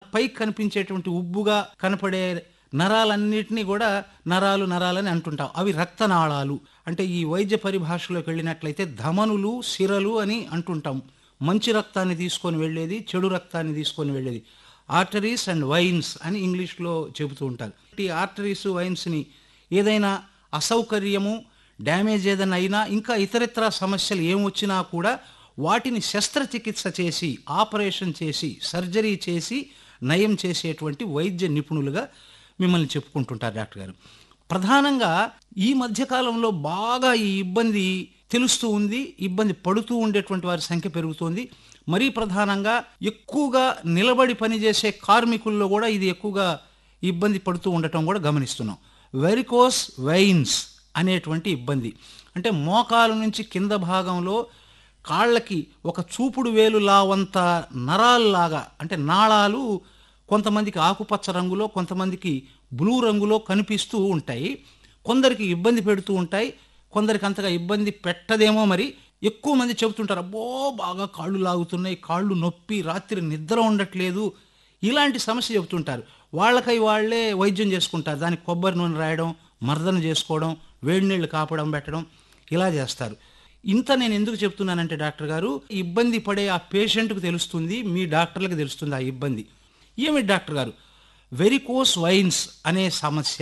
పైకి కనిపించేటువంటి ఉబ్బుగా కనపడే నరాలన్నిటినీ కూడా నరాలు నరాలని అంటుంటాం అవి రక్తనాళాలు అంటే ఈ వైద్య పరిభాషలోకి వెళ్ళినట్లయితే ధమనులు సిరలు అని అంటుంటాం మంచి రక్తాన్ని తీసుకొని వెళ్ళేది చెడు రక్తాన్ని తీసుకొని వెళ్ళేది ఆర్టరీస్ అండ్ వైన్స్ అని ఇంగ్లీష్లో చెబుతూ ఉంటారు ఈ ఆర్టరీస్ వైన్స్ని ఏదైనా అసౌకర్యము డ్యామేజ్ ఏదైనా అయినా ఇంకా ఇతరితర సమస్యలు ఏమొచ్చినా కూడా వాటిని శస్త్రచికిత్స చేసి ఆపరేషన్ చేసి సర్జరీ చేసి నయం చేసేటువంటి వైద్య నిపుణులుగా మిమ్మల్ని చెప్పుకుంటుంటారు డాక్టర్ గారు ప్రధానంగా ఈ మధ్యకాలంలో బాగా ఈ ఇబ్బంది తెలుస్తూ ఉంది ఇబ్బంది పడుతూ ఉండేటువంటి వారి సంఖ్య పెరుగుతోంది మరీ ప్రధానంగా ఎక్కువగా నిలబడి పనిచేసే కార్మికుల్లో కూడా ఇది ఎక్కువగా ఇబ్బంది పడుతూ ఉండటం కూడా గమనిస్తున్నాం వెరికోస్ వెయిన్స్ అనేటువంటి ఇబ్బంది అంటే మోకాలు నుంచి కింద భాగంలో కాళ్ళకి ఒక చూపుడు వేలు లావంత నరాల్లాగా అంటే నాళాలు కొంతమందికి ఆకుపచ్చ రంగులో కొంతమందికి బ్లూ రంగులో కనిపిస్తూ ఉంటాయి కొందరికి ఇబ్బంది పెడుతూ ఉంటాయి కొందరికి అంతగా ఇబ్బంది పెట్టదేమో మరి ఎక్కువ మంది చెబుతుంటారు అబ్బో బాగా కాళ్ళు లాగుతున్నాయి కాళ్ళు నొప్పి రాత్రి నిద్ర ఉండట్లేదు ఇలాంటి సమస్య చెబుతుంటారు వాళ్ళకై వాళ్ళే వైద్యం చేసుకుంటారు దానికి కొబ్బరి నూనె రాయడం మర్దన చేసుకోవడం వేడి నీళ్ళు కాపడం పెట్టడం ఇలా చేస్తారు ఇంత నేను ఎందుకు చెప్తున్నానంటే డాక్టర్ గారు ఇబ్బంది పడే ఆ పేషెంట్కు తెలుస్తుంది మీ డాక్టర్లకు తెలుస్తుంది ఆ ఇబ్బంది ఏమి డాక్టర్ గారు వెరికోస్ వైన్స్ అనే సమస్య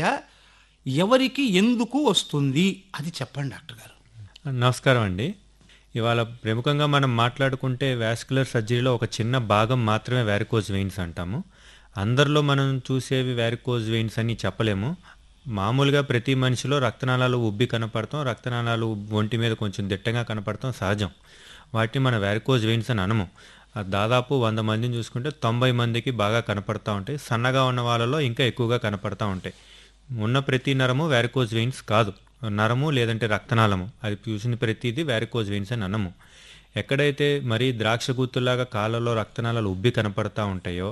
ఎవరికి ఎందుకు వస్తుంది అది చెప్పండి డాక్టర్ గారు నమస్కారం అండి ఇవాళ ప్రముఖంగా మనం మాట్లాడుకుంటే వాస్కులర్ సర్జరీలో ఒక చిన్న భాగం మాత్రమే వ్యారికోజ్ వెయిన్స్ అంటాము అందరిలో మనం చూసేవి వ్యారికోజ్ వెయిన్స్ అని చెప్పలేము మామూలుగా ప్రతి మనిషిలో రక్తనాళాలు ఉబ్బి కనపడతాం రక్తనాళాలు ఒంటి మీద కొంచెం దిట్టంగా కనపడతాం సహజం వాటిని మన వ్యారికోజ్ వెయిన్స్ అని అనము ఆ దాదాపు వంద మందిని చూసుకుంటే తొంభై మందికి బాగా కనపడతా ఉంటాయి సన్నగా ఉన్న వాళ్ళలో ఇంకా ఎక్కువగా కనపడతా ఉంటాయి ఉన్న ప్రతి నరము వ్యారికోజ్ వెయిన్స్ కాదు నరము లేదంటే రక్తనాళము అది చూసిన ప్రతిదీ వ్యారికోజ్ వెయిన్స్ అని అనము ఎక్కడైతే మరీ ద్రాక్ష గుత్తులాగా కాళ్ళలో రక్తనాళాలు ఉబ్బి కనపడతా ఉంటాయో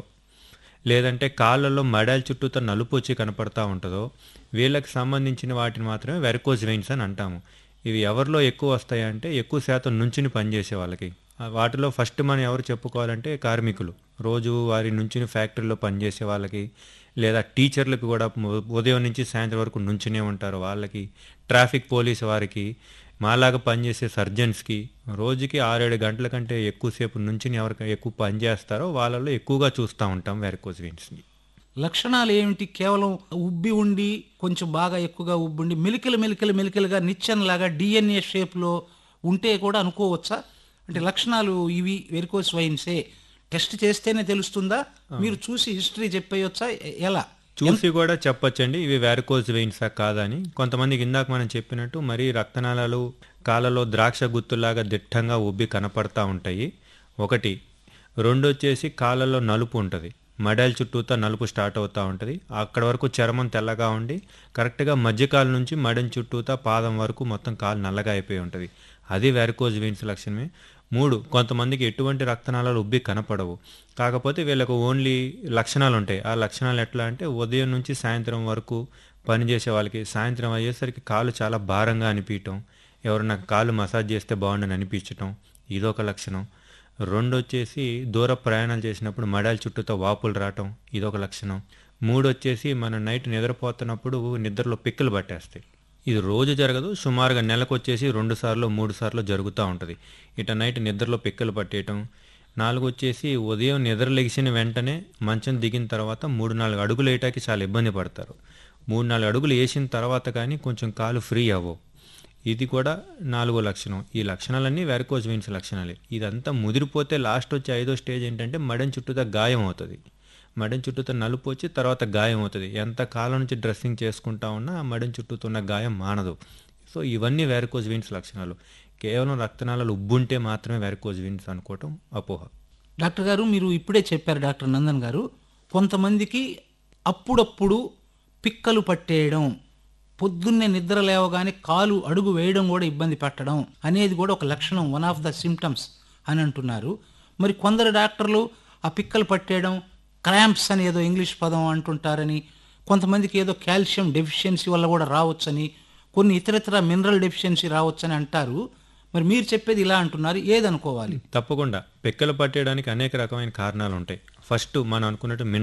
లేదంటే కాళ్ళల్లో మడాల చుట్టూతో నలుపు వచ్చి కనపడతా ఉంటుందో వీళ్ళకి సంబంధించిన వాటిని మాత్రమే వెరకోజ్ వెయిన్స్ అని అంటాము ఇవి ఎవరిలో ఎక్కువ వస్తాయంటే ఎక్కువ శాతం నుంచుని పనిచేసే వాళ్ళకి ఆ వాటిలో ఫస్ట్ మనం ఎవరు చెప్పుకోవాలంటే కార్మికులు రోజు వారి నుంచుని ఫ్యాక్టరీలో పనిచేసే వాళ్ళకి లేదా టీచర్లకు కూడా ఉదయం నుంచి సాయంత్రం వరకు నుంచునే ఉంటారు వాళ్ళకి ట్రాఫిక్ పోలీస్ వారికి మాలాగా పనిచేసే సర్జన్స్కి రోజుకి ఆరేడు గంటల కంటే ఎక్కువసేపు నుంచుని ఎవరికి ఎక్కువ పని చేస్తారో వాళ్ళలో ఎక్కువగా చూస్తూ ఉంటాం వెరకోజ్ వెయిన్స్ని లక్షణాలు ఏమిటి కేవలం ఉబ్బి ఉండి కొంచెం బాగా ఎక్కువగా ఉబ్బి ఉండి మెలికలు మెలికలు మెలికలుగా నిచ్చెనలాగా డిఎన్ఏ షేప్లో ఉంటే కూడా అనుకోవచ్చా అంటే లక్షణాలు ఇవి వెరికోస్ వైన్సే టెస్ట్ చేస్తేనే తెలుస్తుందా మీరు చూసి హిస్టరీ చెప్పేయొచ్చా ఎ- ఎలా చూసి కూడా చెప్పొచ్చండి ఇవి వ్యారికోజ్ వెయిన్సా కాదని కొంతమందికి ఇందాక మనం చెప్పినట్టు మరీ రక్తనాళాలు కాళ్ళలో ద్రాక్ష గుత్తులాగా దిట్టంగా ఉబ్బి కనపడతా ఉంటాయి ఒకటి రెండు వచ్చేసి కాళ్ళలో నలుపు ఉంటుంది మడాల చుట్టూతో నలుపు స్టార్ట్ అవుతూ ఉంటుంది అక్కడ వరకు చర్మం తెల్లగా ఉండి కరెక్ట్గా మధ్యకాలు నుంచి మడెం చుట్టూతా పాదం వరకు మొత్తం కాలు నల్లగా అయిపోయి ఉంటుంది అది వ్యారికోజ్ వెయిన్స్ లక్షణమే మూడు కొంతమందికి ఎటువంటి రక్తనాళాలు ఉబ్బి కనపడవు కాకపోతే వీళ్ళకు ఓన్లీ లక్షణాలు ఉంటాయి ఆ లక్షణాలు ఎట్లా అంటే ఉదయం నుంచి సాయంత్రం వరకు పనిచేసే వాళ్ళకి సాయంత్రం అయ్యేసరికి కాలు చాలా భారంగా అనిపించటం ఎవరైనా కాలు మసాజ్ చేస్తే బాగుండని అనిపించటం ఇదొక లక్షణం రెండు వచ్చేసి దూర ప్రయాణాలు చేసినప్పుడు మడాల చుట్టూతో వాపులు రావటం ఇదొక లక్షణం మూడు వచ్చేసి మనం నైట్ నిద్రపోతున్నప్పుడు నిద్రలో పిక్కలు పట్టేస్తాయి ఇది రోజు జరగదు సుమారుగా నెలకు వచ్చేసి రెండు సార్లు మూడు సార్లు జరుగుతూ ఉంటుంది ఇట నైట్ నిద్రలో పిక్కలు పట్టేయటం నాలుగు వచ్చేసి ఉదయం నిద్ర లెగిసిన వెంటనే మంచం దిగిన తర్వాత మూడు నాలుగు అడుగులు వేయటానికి చాలా ఇబ్బంది పడతారు మూడు నాలుగు అడుగులు వేసిన తర్వాత కానీ కొంచెం కాలు ఫ్రీ అవ్వవు ఇది కూడా నాలుగో లక్షణం ఈ లక్షణాలన్నీ వెరకోజ్ వెయిన్స్ లక్షణాలే ఇదంతా ముదిరిపోతే లాస్ట్ వచ్చే ఐదో స్టేజ్ ఏంటంటే మడెం చుట్టూతా గాయం అవుతుంది మడెం చుట్టూతో నలుపు వచ్చి తర్వాత గాయం అవుతుంది ఎంత కాలం నుంచి డ్రెస్సింగ్ చేసుకుంటా ఉన్నా ఆ మడెం చుట్టూతో ఉన్న గాయం మానదు సో ఇవన్నీ వెరకోజ్ వెయిన్స్ లక్షణాలు కేవలం రక్తనాళాలు ఉబ్బుంటే మాత్రమే వెరకోజ్ వెయిన్స్ అనుకోవటం అపోహ డాక్టర్ గారు మీరు ఇప్పుడే చెప్పారు డాక్టర్ నందన్ గారు కొంతమందికి అప్పుడప్పుడు పిక్కలు పట్టేయడం పొద్దున్నే నిద్ర లేవగానే కాలు అడుగు వేయడం కూడా ఇబ్బంది పెట్టడం అనేది కూడా ఒక లక్షణం వన్ ఆఫ్ ద సిమ్టమ్స్ అని అంటున్నారు మరి కొందరు డాక్టర్లు ఆ పిక్కలు పట్టేయడం క్రాంప్స్ అని ఏదో ఇంగ్లీష్ పదం అంటుంటారని కొంతమందికి ఏదో కాల్షియం డెఫిషియన్సీ వల్ల కూడా రావచ్చని కొన్ని ఇతరితర మినరల్ డెఫిషియన్సీ రావచ్చని అంటారు మరి మీరు చెప్పేది ఇలా అంటున్నారు ఏదనుకోవాలి తప్పకుండా పిక్కలు పట్టేయడానికి అనేక రకమైన కారణాలు ఉంటాయి ఫస్ట్ మనం అనుకున్నట్టు